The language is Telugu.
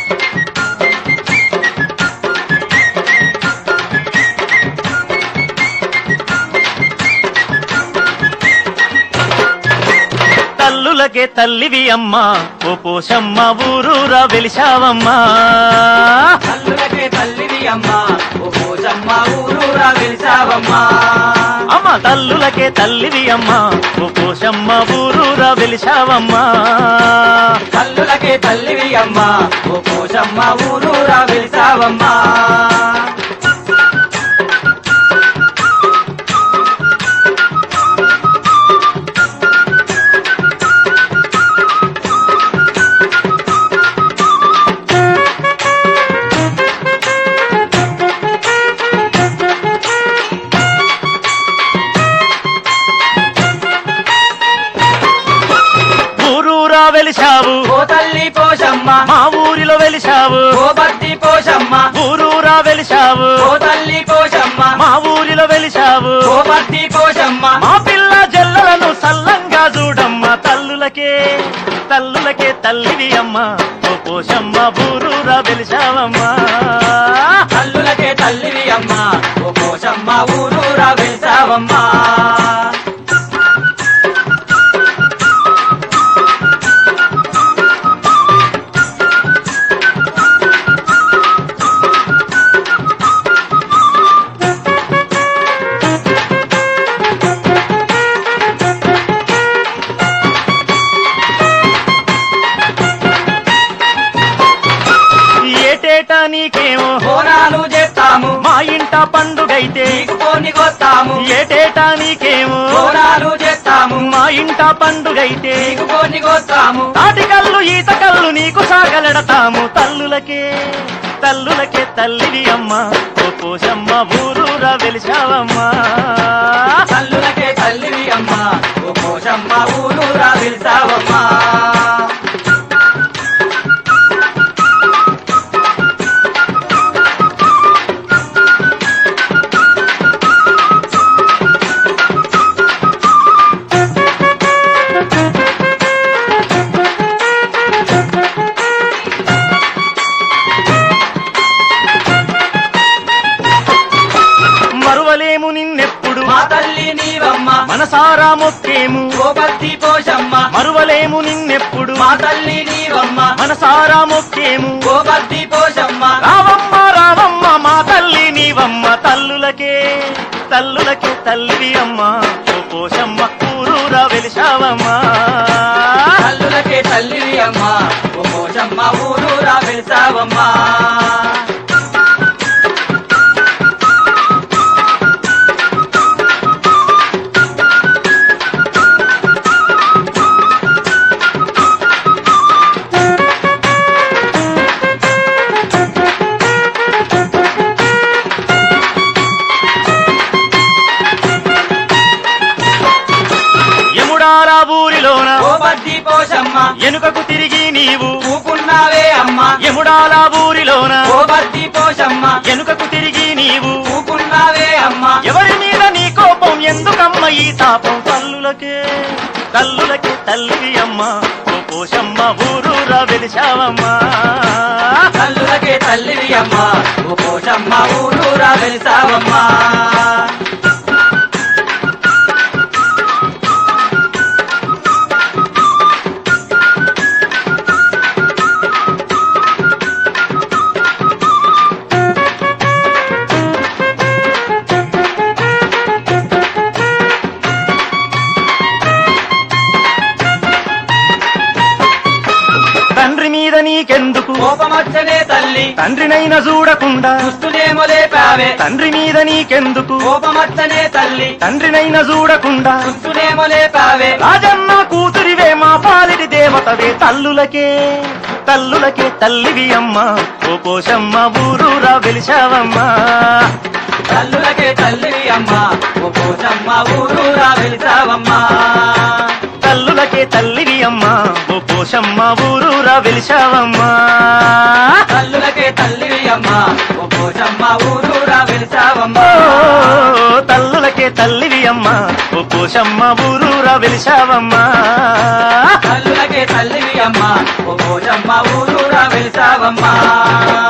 తల్లులకే తల్లివి అమ్మా ఓ పోషమ్మ ఊరూరా వెలిశావమ్మా తల్లులకే తల్లివి అమ్మా ఓ పోచమ్మ ఊరూరా వెలిసావమ్మా అమ్మ తల్లులకే తల్లివి అమ్మా ఓ పోషమ్మ ఊరూరా వెలిశావమ్మా తల్లులకే తల్లివి అమ్మా ఓ పోచమ్మ ఊరూరా వెలిసావమ్మా ఊరూరా వెలిశావు ఓ తల్లి పోషమ్మ మా ఊరిలో వెలిశావు ఓ భక్తి పోషమ్మ ఊరూరా వెలిశావు ఓ తల్లి పోషమ్మ మా ఊరిలో వెలిశావు ఓ భక్తి పోషమ్మ మా పిల్ల జల్లలను సల్లంగా చూడమ్మ తల్లులకే తల్లులకే తల్లివి అమ్మ ఓ పోషమ్మ ఊరూరా వెలిశావమ్మా తల్లులకే తల్లివి అమ్మా ఓ పోషమ్మ ఊరూరా వెలిసావమ్మా ఏటేటా నీకేమో బోనాలు చేస్తాము మా ఇంట పండుగైతే నీకు కొనికొస్తాము ఏటేటా నీకేమో బోనాలు చేస్తాము మా ఇంట పండుగైతే నీకు కొనికొస్తాము తాటికల్లు ఈత కల్లు నీకు సాగలడతాము తల్లులకే తల్లులకే తల్లివి అమ్మ ఓ పోషమ్మ ఊరూరా వెలిశావమ్మా తల్లులకే తల్లివి అమ్మా ఓ పోషమ్మ ఊరూరా వెలిసావమ్మా మరువలేము నిన్నెప్పుడు మా తల్లి నీవమ్మ మనసారా మొక్కేము ఓ భక్తి పోషమ్మ మరువలేము నిన్నెప్పుడు మా తల్లి నీవమ్మ మనసారా మొక్కేము ఓ భక్తి పోషమ్మ రావమ్మ రావమ్మ మా తల్లి నీవమ్మ తల్లులకే తల్లులకే తల్లివి అమ్మ ఓ పోషమ్మ ఊరూరా వెలిశావమ్మా తల్లులకే తల్లివి అమ్మా ఓ పోషమ్మ ఊరూరా వెలిసావమ్మా యముడాల ఊరిలోన ఓ భక్తి పోషమ్మ ఎనుకకు తిరిగి నీవు ఊకున్నావే అమ్మా యముడాల ఊరిలోన ఓ భక్తి పోషమ్మ ఎనుకకు తిరిగి నీవు ఊకున్నావే అమ్మా ఎవరి మీద నీ కోపం ఎందుకమ్మ ఈ తాపం తల్లులకే తల్లులకే తల్లివి అమ్మ ఓ పోషమ్మ ఊరూరా వెలిశావమ్మా తల్లులకే తల్లివి అమ్మా ఓ పోషమ్మ ఊరూరా వెలిసావమ్మా తండ్రి మీద నీకెందుకు కోపమచ్చనే తల్లి తండ్రినైనా చూడకుండా దుస్తులేమో లేపావే తండ్రి మీద నీకెందుకు కోపమచ్చనే తల్లి తండ్రినైనా చూడకుండా దుస్తులేమో లేపావే రాజన్న కూతురివే మా పాలిటి దేవతవే తల్లులకే తల్లులకే తల్లివి అమ్మ ఓ పోషమ్మ ఊరూరా వెలిశావమ్మా తల్లులకే తల్లివి అమ్మా ఓ పోషమ్మ ఊరూరా వెలిసావమ్మా తల్లులకే తల్లివి అమ్మ ఓ పోషమ్మ ఊరూరా వెలిశావమ్మా తల్లులకే తల్లివి అమ్మా ఓ పోషమ్మ ఊరూరా ఓ వెలిసావమ్మా తల్లులకే తల్లివి అమ్మ ఓ పోషమ్మ ఊరూరా వెలిశావమ్మా తల్లులకే తల్లివి అమ్మా ఓ పోషమ్మ ఊరూరా వెలిసావమ్మా